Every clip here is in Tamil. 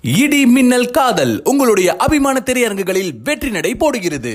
இடி மின்னல் காதல் உங்களுடைய அபிமான திரையரங்குகளில் வெற்றி நடை போடுகிறது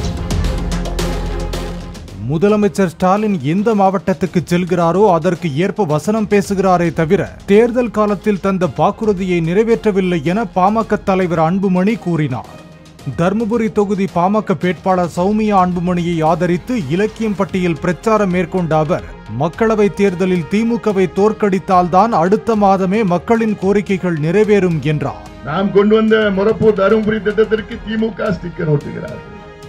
முதலமைச்சர் ஸ்டாலின் எந்த மாவட்டத்துக்கு செல்கிறாரோ அதற்கு ஏற்ப வசனம் பேசுகிறாரே தவிர தேர்தல் காலத்தில் தந்த வாக்குறுதியை நிறைவேற்றவில்லை என பாமக தலைவர் அன்புமணி கூறினார் தருமபுரி தொகுதி பாமக வேட்பாளர் சௌமியா அன்புமணியை ஆதரித்து இலக்கியம் பட்டியல் பிரச்சாரம் மேற்கொண்ட அவர் மக்களவை தேர்தலில் திமுகவை தோற்கடித்தால்தான் அடுத்த மாதமே மக்களின் கோரிக்கைகள் நிறைவேறும் என்றார் நாம் கொண்டு வந்த மொரப்பூர் தருமபுரி திட்டத்திற்கு திமுக ஸ்டிக்கர் ஒட்டுகிறார்கள்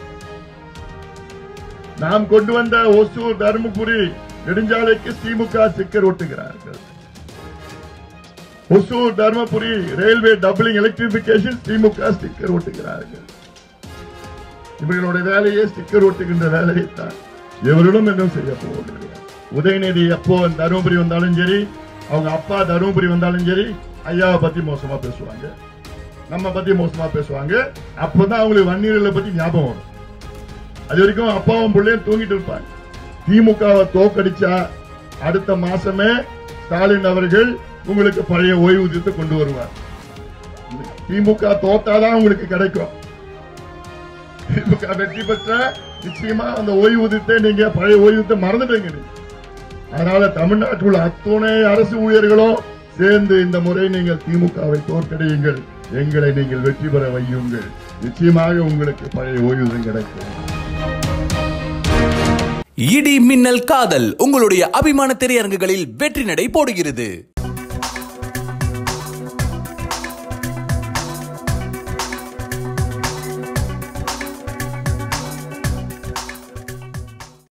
நாம் கொண்டு வந்த ஒசூர் தருமபுரி நெடுஞ்சாலைக்கு திமுக ஸ்டிக்கர் ஒட்டுகிறார்கள் Hosur Dharmapuri railway doubling electrification DMK sticker ஒட்டுகிறார்கள் இவர்களுடைய வேலையே ஸ்டிக்கர் ஒட்டுகின்ற வேலையை தான் எவரிடம் என்றும் செய்ய போவதில்லை உதயநிதி எப்போ தருமபுரி வந்தாலும் சரி அவங்க அப்பா தருமபுரி வந்தாலும் சரி ஐயாவை பத்தி மோசமா பேசுவாங்க நம்ம பத்தி மோசமா பேசுவாங்க அப்பதான் அவங்களுக்கு வன்னியர்களை பத்தி ஞாபகம் வரும் அது வரைக்கும் அப்பாவும் பிள்ளையும் தூங்கிட்டு இருப்பாங்க திமுகவை தோக்கடிச்சா அடுத்த மாசமே ஸ்டாலின் அவர்கள் உங்களுக்கு பழைய ஓய்வூதியத்தை கொண்டு வருவார் திமுக தோத்தாதான் உங்களுக்கு கிடைக்கும் திமுக வெற்றி பெற்ற நிச்சயமா அந்த ஓய்வூதியத்தை நீங்க பழைய ஓய்வூதியத்தை மறந்துட்டீங்க நீங்க. அதனால தமிழ்நாட்டில் உள்ள அத்துணை அரசு ஊழியர்களும் சேர்ந்து இந்த முறை நீங்கள் திமுகவை தோற்கடியுங்கள் எங்களை நீங்கள் வெற்றி பெற வையுங்கள் நிச்சயமாக உங்களுக்கு பழைய ஓய்வூதியம் கிடைக்கும் இடி மின்னல் காதல் உங்களுடைய அபிமான திரையரங்குகளில் வெற்றி நடை போடுகிறது